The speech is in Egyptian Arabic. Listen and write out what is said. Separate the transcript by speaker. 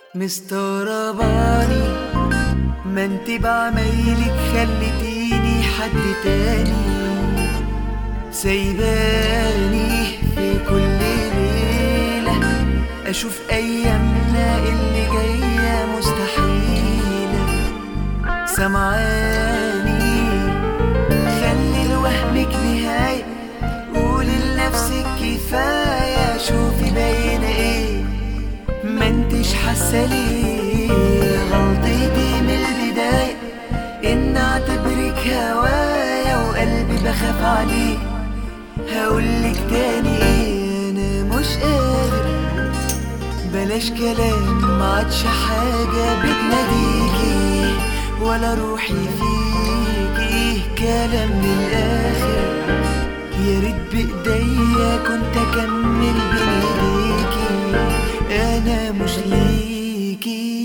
Speaker 1: مستغرباني ما انت بعمايلك خلتيني حد تاني سايباني في كل ليلة أشوف أيامنا اللي جاية مستحيلة سمعاني خلي لوهمك نهاية قولي لنفسك كفاية شوفي باين ايه ما انتش حاسة ليه غلطتي من البداية ان اعتبرك هوايا وقلبي بخاف عليه هقولك تاني ايه انا مش قادر بلاش كلام معادش حاجة بتناديكي ولا روحي فيكي كلام من الآخر يا ريت بإيديا كنت أكمل بين إيديكي أنا مش ليكي